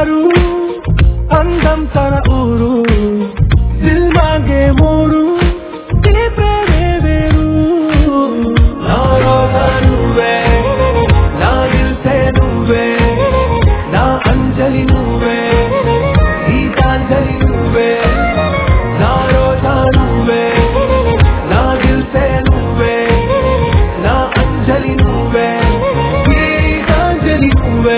చెప్పారు అందం తన ఊరు దిల్ మాంగే మూడు ఈ ప్రేమే వేరు నా రోజా నువ్వే నా దిల్సే నువ్వే నా అంజలి నువ్వే గీతాంజలి నువ్వే నా రోజా నువ్వే నా దిల్సే నువ్వే నా అంజలి నువ్వే గీతాంజలి నువ్వే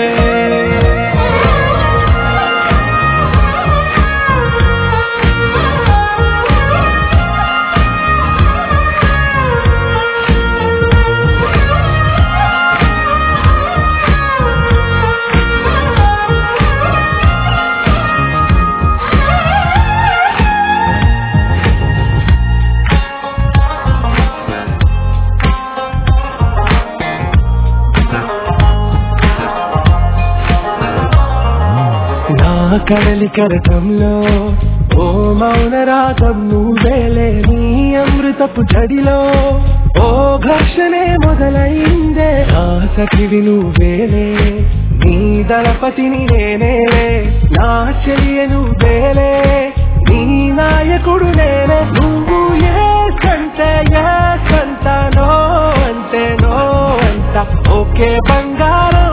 నా కడలి కరటంలో ఓ మౌన రాగం నువ్వేలే నీ అమృతపు జడిలో ఓ ఘర్షణే మొదలైందే నా సఖివి నువ్వేలే నీ దళపతిని నేనేలే నా చెలియ నువ్వేలే నీ నాయకుడు నేనే నువ్వు ఏ కంటే ఏ కంట నో అంటే నో అంట ఓకే బంగారం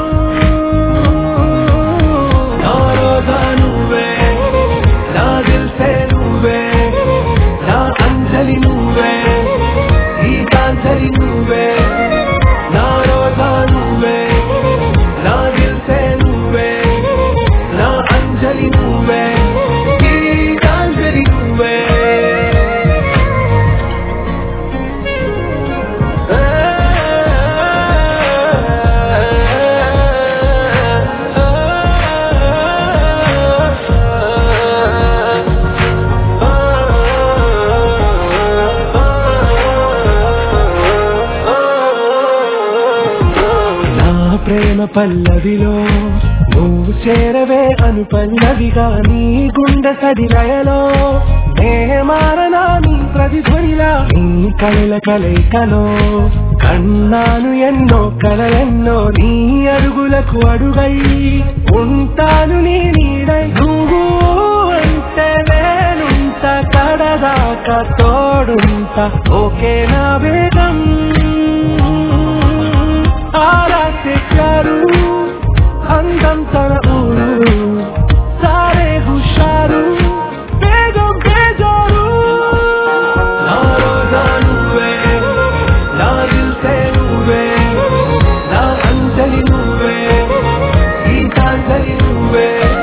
నా రోజా నువ్వే నా దిల్సే నువ్వే నా అంజలి నువ్వే గీతాంజలి నువ్వే నా రోజా నువ్వే నా దిల్సే నువ్వే నా అంజలి నువ్వే గీతాంజలి నువ్వే నా ప్రేమ పల్లవిలో నువ్వు చేరవే అను పల్లవిగా నీ గుండె సడిలయలో నే మారనా నీ ప్రతిధ్వనిలా నీ కళల కలయికలో కన్నాను ఎన్నో కలలెన్నో నీ అడుగులకు అడుగై ఉంటాను నీ నీడై నువ్వు అంటే నేనుంట కడదాకా తోడుంట ఓకే నా వేగం ఆరా తెచ్చారు అందం తన ఊరు సారే హుషారు వేగం బేజారు నా రోజా నువ్వే నా దిల్సే నువ్వే నా అంజలి నువ్వే గీతాంజలి నువ్వే